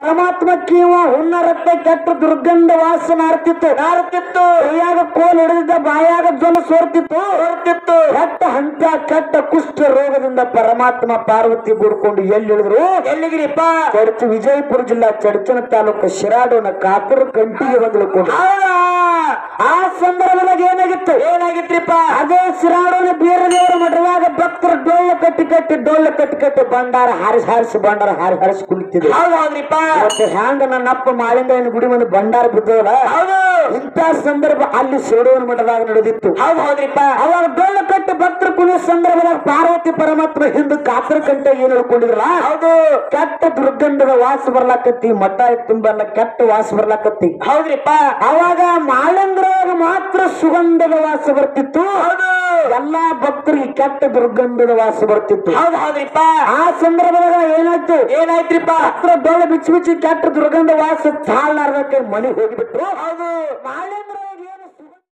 ಪರಮಾತ್ಮ ಕೀವ ಹುನ್ನರತ್ತೆ ಕೆಟ್ಟ ದುರ್ಗಂಧ ವಾಸ ನಾರ್ತಿತ್ತು ನಾರ್ತಿತ್ತು ಕೈಯಾಗ ಕೋಲ್ ಹಿಡಿದಿದ್ದ ಬಾಯಾಗ ಜ್ವಲ ಸೋರ್ತಿತ್ತು ಸೋರ್ತಿತ್ತು ಕೆಟ್ಟ ಹಂತ ಕೆಟ್ಟ ಕುಷ್ಠ ರೋಗದಿಂದ ಪರಮಾತ್ಮ ಪಾರ್ವತಿ ಬುಡ್ಕೊಂಡು ಎಲ್ಲಿ ಇಳಿದ್ರು ಎಲ್ಲಿಗಿರಿಪ್ಪ ಚಡ್ಚ ವಿಜಯಪುರ ಜಿಲ್ಲಾ ಚಡ್ಚನ ತಾಲೂಕು ಶಿರಾಡೋನ ಕಾತರ ಕಂಟಿಗೆ ಬಂದ್ಕೊಂಡು ಆ ಸಂದರ್ಭದಾಗ ಏನಾಗಿತ್ತು ಏನಾಗಿತ್ರಿಪ್ಪ ಅದೇ ಶಿರಾಡೋನ ಬೀರ ದೇವರ ಮಠದಾಗ ಭಕ್ತರು ಡೊಳ್ಳ ಕಟ್ಟಿ ಕಟ್ಟಿ ಡೊಳ್ಳ ಕಟ್ಟಿ ಕಟ್ಟಿ ಬಂಡಾರ ಹಾರಿಸಿ ಹಾರಿಸಿ ಬಂಡಾರ ಹಾರಿ ಹಾರಿಸಿ ಕುಳಿತಿದ್ರು ಹೌದ್ರಿಪ್ಪ ಮತ್ತೆ ಹ್ಯಾಂಗ ನನ್ನ ಅಪ್ಪ ಮಾಳಿಂದ ಏನು ಗುಡಿ ಮುಂದೆ ಭಂಡಾರ ಬಿದ್ದವಲ್ಲ ಹೌದು ಇಂಥ ಸಂದರ್ಭ ಅಲ್ಲಿ ಸೋಡೋನ ಮಠದಾಗ ನಡೆದಿತ್ತು ಹೌದ್ ಹೌದ್ರಿಪ್ಪ ಅವಾಗ ಡೊಳ್ಳ ಕಟ್ಟಿ ಭಕ್ತರು ಕುಣಿಯ ಸಂದರ್ಭದಾಗ ಪಾರ್ವತಿ ಪರಮಾತ್ಮ ಹಿಂದೆ ಕಾತರ ಕಂಟ ಏನ್ ಹೇಳ್ಕೊಂಡಿದ್ರಲ್ಲ ಹೌದು ಕೆಟ್ಟ ದುರ್ಗಂಧದ ವಾಸ ಬರ್ಲಾಕತ್ತಿ ಮಠ ತುಂಬಲ್ಲ ಕೆಟ್ಟ ವಾಸ ಬರ್ಲಾಕತ್ತಿ ಹೌದ್ರಿಪ್ಪ ಅವಾಗ ಮಾಳಂಗ್ರಾಗ ಮಾತ್ರ ಸುಗಂಧದ ವಾಸ ಬರ್ತಿತ್ತು ಹೌದು ಎಲ್ಲಾ ಭಕ್ತರಿಗೆ ಕೆಟ್ಟ ದುರ್ಗಂಧದ ವಾಸ ಬರ್ತಿತ್ತು ಹೌದ್ ಹೌದ್ರಿಪ್ಪ ಆ ಸಂದರ್ಭದಾಗ ಏನಾಯ್ತು ಏನಾಯ್ತ್ರಿಪ್ಪ ಹತ್ರ ಡೊಳ್ಳ ಬಿಚ್ಚಿ ಬಿಚ್ಚಿ ಕೆಟ್ಟ ದುರ್ಗಂಧ ವಾಸ ತಾಳ್ಲಾರ್ದಕ್ಕೆ ಮನೆಗೆ ಹೋಗಿಬಿಟ್ರು ಹೌದು ಮಾಳೇಂದ್ರ